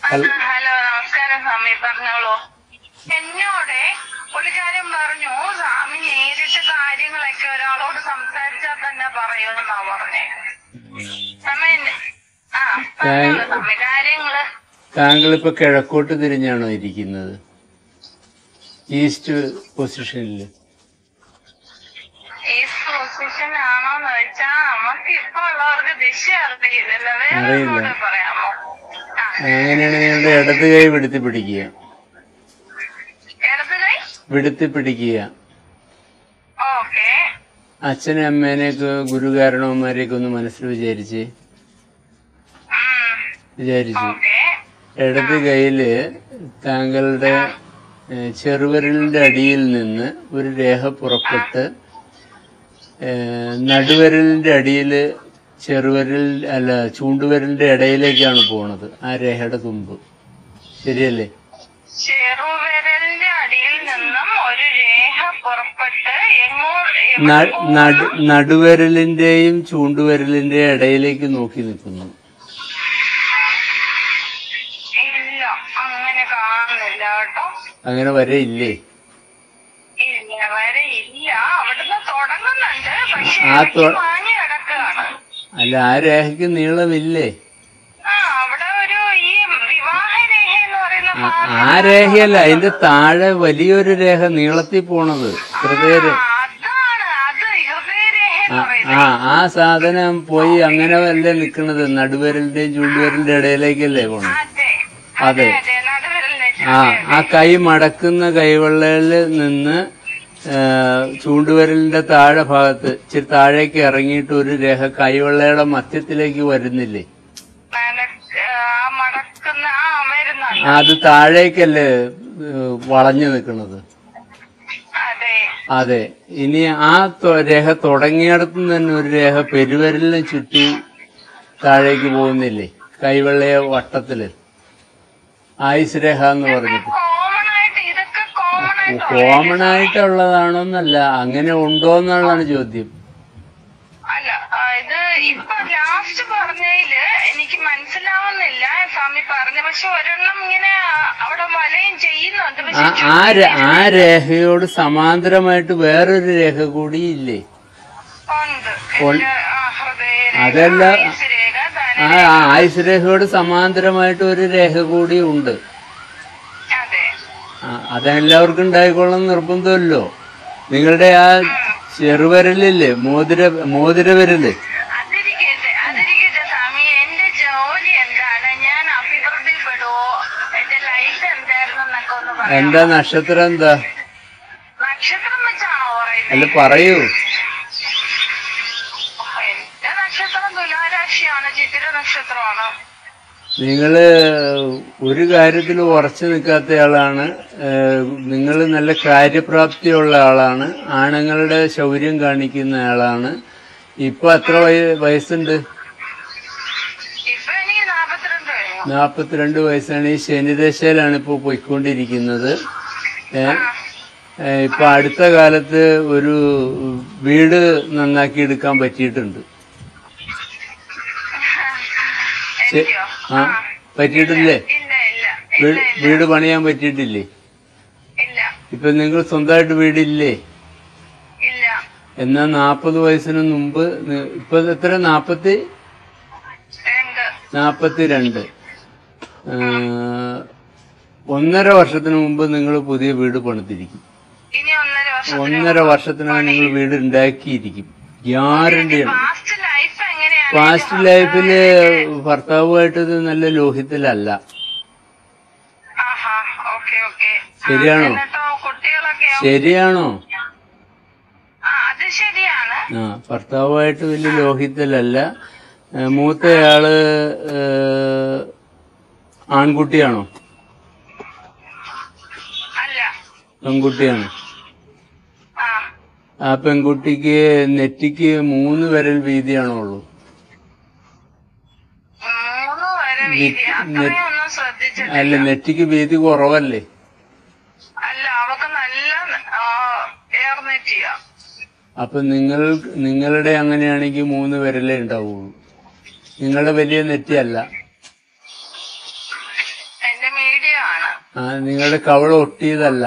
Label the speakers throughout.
Speaker 1: ഹൽ-
Speaker 2: ഹലോ നമസ്കാരം സ്വാമി പറഞ്ഞോളൂ എന്നോട് പുള്ളിക്കാരൻ പറഞ്ഞു സ്വാമി നേരിട്ട് കാര്യങ്ങളൊക്കെ ഒരാളോട് സംസാരിച്ചാൽ തന്നെ പറയുമെന്നാ പറഞ്ഞേ സ്വാമി എന്നെ- ആ പറഞ്ഞോളൂ സ്വാമി കാര്യങ്ങള്
Speaker 1: താങ്കൾ ഇപ്പൊ കിഴക്കോട്ട് തിരിഞ്ഞാണോ ഇരിക്കുന്നത് ഈസ്റ്റ് പൊസിഷനിൽ
Speaker 2: ഈ പൊസിഷൻ ആണോന്ന് വെച്ചാ നമുക്ക് ഇപ്പൊ ഉള്ളവർക്ക് ദിശ അറിയില്ലല്ലോ വേറെ
Speaker 1: അറിയില്ല.
Speaker 2: ഒന്നുകൂടെ പറയാമോ ആ
Speaker 1: അങ്ങനെയാണ് നിങ്ങളുടെ ഇടത് കൈ വിടുത്തി പിടിക്കുക
Speaker 2: ഇടത് കൈ
Speaker 1: വിടുത്തി പിടിക്കുക
Speaker 2: ഓക്കെ
Speaker 1: അച്ഛനെ അമ്മേനെയൊക്കെ ഗുരുകാരണവന്മാരെയൊക്കെ ഒന്ന് മനസ്സിൽ വിചാരിച്ച് വിചാരിച്ചു
Speaker 2: ഓക്കെ
Speaker 1: ഇടത് കൈയില് താങ്കളുടെ ഏഹ്, ചെറുവിരലിന്റെ അടിയിൽ നിന്ന് ഒരു രേഖ പുറപ്പെട്ട് ഏഹ്, നടുവിരലിന്റെ അടിയില് ചെറുവിരൽ അല്ല ചൂണ്ടുവിരലിന്റെ ഇടയിലേക്കാണ് പോണത് ആ രേഖയുടെ തുമ്പ് ശരിയല്ലേ
Speaker 2: ചെറുവിരലിന്റെ അടിയിൽ നിന്നും ഒരു രേഖ പുറപ്പെട്ട് എങ്ങോട്ട്
Speaker 1: ന- നടു- നടുവിരലിന്റെയും ചൂണ്ടുവിരലിന്റെയും ഇടയിലേക്ക് നോക്കി നിൽക്കുന്നു
Speaker 2: ഇല്ല അങ്ങനെ കാണുന്നില്ല കേട്ടോ
Speaker 1: അങ്ങനെ വരെ ഇല്ലേ
Speaker 2: ഇല്ല വരെ ഇല്ല അവിടുന്ന് തുടങ്ങുന്നുണ്ട് പക്ഷെ
Speaker 1: ആ തൊ-
Speaker 2: വാങ്ങി കിടക്കുകയാണ്
Speaker 1: അല്ല ആ രേഖയ്ക്ക് നീളമില്ലേ
Speaker 2: ആ അവിടെ ഒരു ഈ വിവാഹ രേഖ എന്ന് പറയുന്ന
Speaker 1: ആ-
Speaker 2: ഭാഗം
Speaker 1: ആ രേഖയല്ല അതിന്റെ താഴെ വലിയൊരു രേഖ നീളത്തിൽ പോണത് ഹൃദയ
Speaker 2: ആ, അതാണ് അത് ഹൃദയരേഖ എന്ന് പറയുന്നത്
Speaker 1: ആ ആ സാധനം പോയി അങ്ങനെ അല്ലേ നിക്കണത് നടുവിരലിന്റെയും ചൂണ്ടുവിരലിന്റെ ഇടയിലേക്കല്ലേ പോണത്
Speaker 2: അതെ
Speaker 1: അതെ.
Speaker 2: അതെ നടുവിരലിന്റെ
Speaker 1: ആ ആ കൈ മടക്കുന്ന കൈവെള്ളയിൽ നിന്ന് ആ, ചൂണ്ടുവിരലിന്റെ താഴെ ഭാഗത്ത് ഇച്ചിരി താഴേക്ക് ഇറങ്ങിയിട്ട് ഒരു രേഖ കൈവെള്ളയുടെ മധ്യത്തിലേക്ക് വരുന്നില്ലേ
Speaker 2: മടക്ക്- ആ മടക്കുന്ന ആ വരുന്നുണ്ട്
Speaker 1: അത് താഴേക്കല്ലേ ഏ, വളഞ്ഞു നിൽക്കുന്നത്
Speaker 2: അതെ
Speaker 1: അതെ ഇനി ആ തൊ- രേഖ തുടങ്ങിയിടത്തു നിന്ന് തന്നെ ഒരു രേഖ പെരുവിരലിനെ ചുറ്റി താഴേക്ക് പോകുന്നില്ലേ കൈവെള്ളയെ വട്ടത്തില് ആയുസ് രേഖ എന്ന് പറഞ്ഞിട്ട്
Speaker 2: കോമൺ ആയിട്ട് ഇതൊക്കെ കോമൺ ആയിട്ട്
Speaker 1: കോമൺ ആയിട്ടുള്ളതാണോന്നല്ല അങ്ങനെ ഉണ്ടോ എന്നുള്ളതാണ് ചോദ്യം
Speaker 2: അല്ല ആ, ഇത് ഇപ്പൊ ലാസ്റ്റ് പറഞ്ഞതില് എനിക്ക് മനസ്സിലാവുന്നില്ല സ്വാമി പറഞ്ഞു പക്ഷെ ഒരെണ്ണം ഇങ്ങനെ ആ, അവിടെ വലയും ചെയ്യുന്നുണ്ട് പക്ഷെ
Speaker 1: ആ- ആ ര- ആ രേഖയോട് സമാന്തരമായിട്ട് വേറൊരു രേഖ കൂടി ഇല്ലേ
Speaker 2: ഉണ്ട്
Speaker 1: ഉൺ-
Speaker 2: എല്ലാ, ആ, ഹൃദയരേഖ,
Speaker 1: അതല്ല
Speaker 2: ആയുസ്സുരേഖ,
Speaker 1: ആ
Speaker 2: ധനരേഖ.
Speaker 1: ആ ആയുസ് രേഖയോട് സമാന്തരമായിട്ട് ഒരു രേഖ കൂടി ഉണ്ട്
Speaker 2: അതെ
Speaker 1: ആ, അതെല്ലാവർക്കും ഉണ്ടായിക്കൊള്ളണം നിർബന്ധമല്ലോ നിങ്ങളുടെ ആ ചെറുവിരലില്ലേ മോതിര മോതിരവിരല്
Speaker 2: അതിരിക്കട്ടെ അതിരിക്കട്ടെ സ്വാമി എന്റെ ജോലി എന്താണ് ഞാൻ അഭിവൃദ്ധിപ്പെടുവോ എന്റെ ലൈഫ് എന്തായിരുന്നു എന്നൊക്കെ ഒന്ന് പറയാം
Speaker 1: എന്താ നക്ഷത്രം എന്താ
Speaker 2: നക്ഷത്രം വെച്ചാണോ പറയുന്നത്
Speaker 1: അല്ല പറയൂ
Speaker 2: എന്റെ നക്ഷത്രം തുലാരാശിയാണ് ചിത്തിര നക്ഷത്രമാണ്
Speaker 1: നിങ്ങള് ഒരു കാര്യത്തിൽ ഉറച്ചു നിൽക്കാത്തയാളാണ് നിങ്ങൾ നല്ല കാര്യപ്രാപ്തിയുള്ള ആളാണ് ആണുങ്ങളുടെ ശൗര്യം കാണിക്കുന്ന ആളാണ് ഇപ്പൊ എത്ര വയ- വയസ്സുണ്ട്
Speaker 2: ഇപ്പൊ എനിക്ക് നാപ്പത്തിരണ്ട് കഴിഞ്ഞു
Speaker 1: നാപ്പത്തിരണ്ട് വയസ്സാണ് ഈ ശനിദശയിലാണ് ഇപ്പോൾ പോയിക്കൊണ്ടിരിക്കുന്നത് ഏ ഏ, ഇപ്പൊ അടുത്ത കാലത്ത് ഒരു വീട് നന്നാക്കി എടുക്കാൻ പറ്റിയിട്ടുണ്ട് ശെ-
Speaker 2: എനിക്കോ
Speaker 1: ആ പറ്റിയിട്ടില്ലേ
Speaker 2: ഇല്ല ഇല്ല
Speaker 1: വീ-
Speaker 2: ഇല്ല ഇല്ല
Speaker 1: വീട് പണിയാൻ പറ്റിയിട്ടില്ലേ
Speaker 2: ഇല്ല
Speaker 1: ഇപ്പൊ നിങ്ങൾ സ്വന്തമായിട്ട് വീടില്ലേ
Speaker 2: ഇല്ല
Speaker 1: എന്നാ നാപ്പത് വയസ്സിന് മുമ്പ് നി- ഇപ്പൊ എത്ര നാപ്പത്തി
Speaker 2: രണ്ട്
Speaker 1: നാപ്പത്തി രണ്ട് ഒന്നര വർഷത്തിന് മുമ്പ് നിങ്ങൾ പുതിയ വീട് പണിതിരിക്കും
Speaker 2: ഇനി ഒന്നര വർഷം
Speaker 1: ഒന്നര വർഷത്തിനകം നിങ്ങൾ വീട് ഉണ്ടാക്കിയിരിക്കും ഗ്യാരണ്ടിയാണ്
Speaker 2: പാസ്റ്റ് ലൈഫ് എങ്ങനെയാണ്
Speaker 1: പാസ്റ്റ് ലൈഫില് ഭർത്താവുമായിട്ട് ഇത് നല്ല ലോഹിത്തിലല്ല
Speaker 2: ആഹാ ഓക്കെ ഓക്കെ
Speaker 1: ശരിയാണോ?
Speaker 2: എന്നിട്ടോ കുട്ടികളൊക്കെയോ
Speaker 1: ശരിയാണോ
Speaker 2: ആ അത് ശരിയാണ്
Speaker 1: ആ ഭർത്താവുമായിട്ട് വലിയ ലോഹിത്തിലല്ല ഏ, മൂത്തയാള് ഏ, ആൺകുട്ടിയാണോ
Speaker 2: അല്ല
Speaker 1: പെൺകുട്ടിയാണ്
Speaker 2: ആ
Speaker 1: ആ പെൺകുട്ടിക്ക് നെറ്റിക്ക് മൂന്ന് വിരൽ വീതിയാണോ ഉള്ളൂ
Speaker 2: മൂന്ന് വരെ വീതി അത്രയും ഒന്നും ശ്രദ്ധിച്ചിട്ടില്ല
Speaker 1: അല്ല നെറ്റിക്ക് വീതി കുറവല്ലേ
Speaker 2: അല്ല അവക്ക് നല്ല ആ, ഏർനെറ്റിയാ
Speaker 1: അപ്പൊ നിങ്ങൾ നിങ്ങളുടെ അങ്ങനെയാണെങ്കിൽ മൂന്ന് വിരലേ ഉണ്ടാവുള്ളൂ നിങ്ങളുടെ വലിയ നെറ്റിയല്ല
Speaker 2: എന്റെ മീഡിയ ആണ്
Speaker 1: ആ നിങ്ങളുടെ കവള ഒട്ടിയതല്ല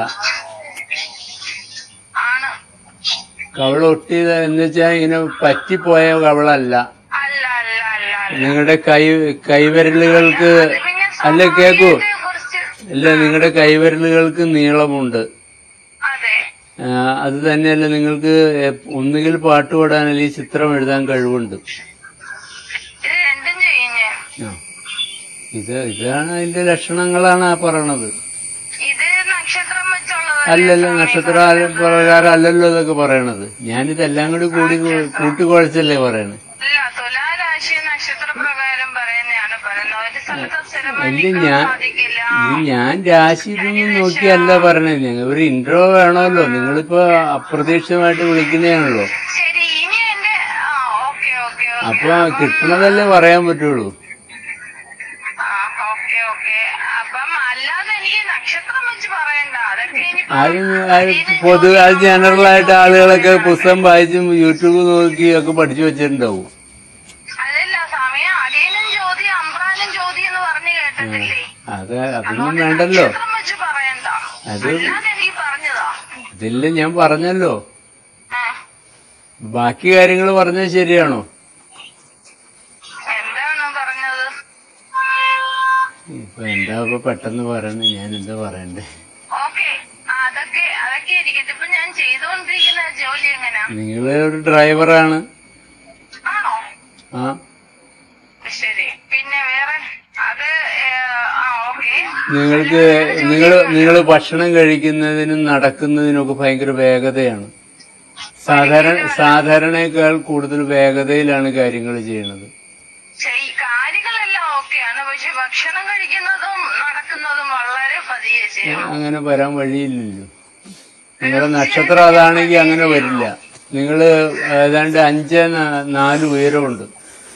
Speaker 2: ആണ്
Speaker 1: കവള ഒട്ടിയത് എന്ന് വെച്ചാൽ ഇങ്ങനെ പറ്റിപ്പോയ കവളല്ല
Speaker 2: അല്ല അല്ല അല്ല അല്ല
Speaker 1: നിങ്ങളുടെ കൈ കൈവിരലുകൾക്ക്
Speaker 2: അത് പിന്നെ
Speaker 1: അല്ല കേക്കൂ
Speaker 2: സ്വാഭാവികതയെ കുറിച്ച്
Speaker 1: അല്ല നിങ്ങളുടെ കൈവിരലുകൾക്ക് നീളമുണ്ട്
Speaker 2: അതെ
Speaker 1: ആ, അത് തന്നെയല്ല നിങ്ങൾക്ക് എ- ഒന്നുകിൽ പാട്ട് പാടാൻ അല്ലെങ്കിൽ ചിത്രം എഴുതാൻ കഴിവുണ്ട്
Speaker 2: ഇത് രണ്ടും ചെയ്യും ഞാൻ
Speaker 1: ആ. ഇത് ഇതാണ് അതിന്റെ ലക്ഷണങ്ങളാണ് ആ പറയണത്
Speaker 2: ഇത് നക്ഷത്രം വെച്ചുള്ളത്
Speaker 1: അല്ലല്ലോ നക്ഷത്ര പ്രകാരം അല്ലല്ലോ ഇതൊക്കെ പറയണത് ഞാനിതെല്ലാം കൂടി കൂടി കൂട്ടിക്കുഴച്ചല്ലേ പറയണത്
Speaker 2: അല്ല തുലാരാശി നക്ഷത്ര പ്രകാരം പറയുന്നതാണ് പറയുന്നത് ഒരു സ്ഥലത്ത് സ്ഥിരമായി
Speaker 1: ഇല്ല
Speaker 2: നിൽക്കാൻ
Speaker 1: ഞാൻ
Speaker 2: സാധിക്കില്ല
Speaker 1: ഇത് ഞാൻ രാശി ഇതൊന്നും നോക്കിയല്ല പറയണത് ഞങ്ങൾ ഒരു ഇൻട്രോ വേണമല്ലോ നിങ്ങളിപ്പോ അപ്രതീക്ഷിതമായിട്ട് വിളിക്കുന്നതാണല്ലോ
Speaker 2: ശരി ഇനി എന്റെ ആ ഓക്കെ ഓക്കെ
Speaker 1: അപ്പൊ കിട്ടണതല്ലേ പറയാൻ പറ്റുള്ളൂ
Speaker 2: ആ ഓക്കെ ഓക്കെ അപ്പം അല്ലാതെ എനിക്ക് നക്ഷത്രം വെച്ച് പറയണ്ട അതൊക്കെ ഇനി
Speaker 1: അത് അത് പൊതുവെ അത് ജനറൽ ആയിട്ട് ആളുകളൊക്കെ പുസ്തകം വായിച്ചും യൂട്യൂബ് നോക്കി ഒക്കെ പഠിച്ചു വെച്ചിട്ടുണ്ടാവും
Speaker 2: അതല്ല സമയം അടിയനും ജ്യോതി അമ്പ്രാനും ജ്യോതി എന്ന് പറഞ്ഞു കേട്ടിട്ടില്ലേ
Speaker 1: അത് അതൊന്നും വേണ്ടല്ലോ
Speaker 2: നക്ഷത്രം വെച്ച് പറയണ്ട
Speaker 1: അത്
Speaker 2: അല്ലാതെ എനിക്ക് പറഞ്ഞതാ
Speaker 1: ഇതില്ല ഞാൻ പറഞ്ഞല്ലോ
Speaker 2: ആ
Speaker 1: ബാക്കി കാര്യങ്ങൾ പറഞ്ഞത് ശരിയാണോ
Speaker 2: എന്താണ് പറഞ്ഞത്
Speaker 1: ഇപ്പൊ എന്താ ഇപ്പൊ പെട്ടെന്ന് പറയണേ ഞാൻ എന്താ പറയണ്ടേ
Speaker 2: ഓക്കെ അതൊക്കെ അതൊക്കെ ഇരിക്കട്ടെ ഇപ്പൊ ഞാൻ ചെയ്തുകൊണ്ടിരിക്കുന്ന ജോലി എങ്ങനെയാ
Speaker 1: നിങ്ങൾ ഒരു ഡ്രൈവറാണ്
Speaker 2: ആണോ
Speaker 1: ആ
Speaker 2: ശരി പിന്നെ വേറെ അത് ഏ, ആ ഓക്കെ
Speaker 1: നിങ്ങൾക്ക് നിങ്ങൾ നിങ്ങൾ ഭക്ഷണം കഴിക്കുന്നതിനും നടക്കുന്നതിനൊക്കെ ഭയങ്കര വേഗതയാണ് സാധാരണ സാധാരണയേക്കാൾ കൂടുതൽ വേഗതയിലാണ് കാര്യങ്ങൾ ചെയ്യുന്നത്
Speaker 2: ഈ കാര്യങ്ങളെല്ലാം ഓക്കെയാണ് പക്ഷെ ഭക്ഷണം കഴിക്കുന്നതും നടക്കുന്നതും വളരെ പതിയെ ചെയ്യണം
Speaker 1: അങ്ങനെ വരാൻ വഴിയില്ലല്ലോ നിങ്ങളുടെ നക്ഷത്രം അതാണെങ്കിൽ അങ്ങനെ വരില്ല നിങ്ങൾ ഏതാണ്ട് അഞ്ച് ന- നാല് ഉയരമുണ്ട്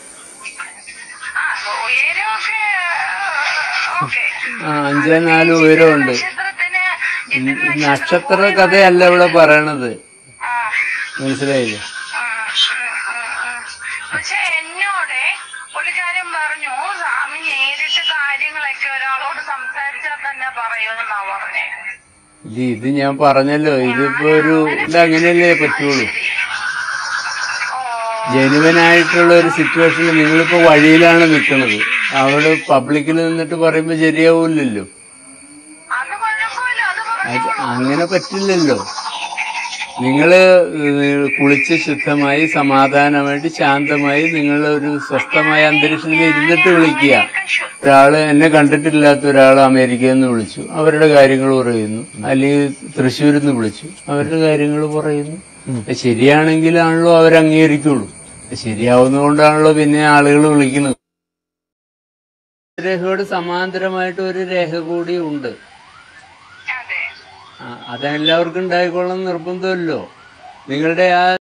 Speaker 2: ആ ഉയരമൊക്കെ ഓക്കെ
Speaker 1: ആ അഞ്ച് നാല് ഉയരമുണ്ട്
Speaker 2: നക്ഷത്രത്തിന് ഇത്
Speaker 1: നക്ഷത്ര കഥയല്ല ഇവിടെ പറയണത്
Speaker 2: ആ
Speaker 1: മനസ്സിലായില്ലേ
Speaker 2: ആ, ഉം, ഉം, ഉം. പക്ഷെ എന്നോട് ഒരു കാര്യം പറഞ്ഞു സ്വാമി നേരിട്ട് കാര്യങ്ങളൊക്കെ ഒരാളോട് സംസാരിച്ചാൽ തന്നെ പറയുമെന്നാ പറഞ്ഞേ
Speaker 1: ഇത് ഇത് ഞാൻ പറഞ്ഞല്ലോ ഇതിപ്പോ ഒരു ഇതങ്ങനെയല്ലേ പറ്റുള്ളൂ
Speaker 2: ഓ
Speaker 1: ജനുവനായിട്ടുള്ള ഒരു സിറ്റുവേഷനിൽ നിങ്ങളിപ്പോ വഴിയിലാണ് നിൽക്കുന്നത് അവിടെ പബ്ലിക്കിൽ നിന്നിട്ട് പറയുമ്പോ ശരിയാവൂലല്ലോ
Speaker 2: അത് കുഴപ്പമില്ല അത് പറഞ്ഞു
Speaker 1: അത് അങ്ങനെ പറ്റില്ലല്ലോ നിങ്ങള് ഏഹ് കുളിച്ച് ശുദ്ധമായി സമാധാനമായിട്ട് ശാന്തമായി നിങ്ങൾ ഒരു സ്വസ്ഥമായ അന്തരീക്ഷത്തിൽ ഇരുന്നിട്ട് വിളിക്കുക ഒരാള് എന്നെ കണ്ടിട്ടില്ലാത്ത ഒരാൾ അമേരിക്കയിൽ നിന്ന് വിളിച്ചു അവരുടെ കാര്യങ്ങൾ പറയുന്നു അല്ലെങ്കിൽ തൃശ്ശൂരിൽ നിന്ന് വിളിച്ചു അവരുടെ കാര്യങ്ങൾ പറയുന്നു അത് ശരിയാണെങ്കിലാണല്ലോ അവർ അംഗീകരിക്കുള്ളൂ അത് ശരിയാവുന്നതുകൊണ്ടാണല്ലോ പിന്നെ ആളുകൾ വിളിക്കുന്നത് രേഖയോട് സമാന്തരമായിട്ട് ഒരു രേഖ കൂടി ഉണ്ട്
Speaker 2: അതെ
Speaker 1: ആ, അതെല്ലാവർക്കും ഉണ്ടായിക്കൊള്ളണം നിർബന്ധമല്ലോ നിങ്ങളുടെ ആ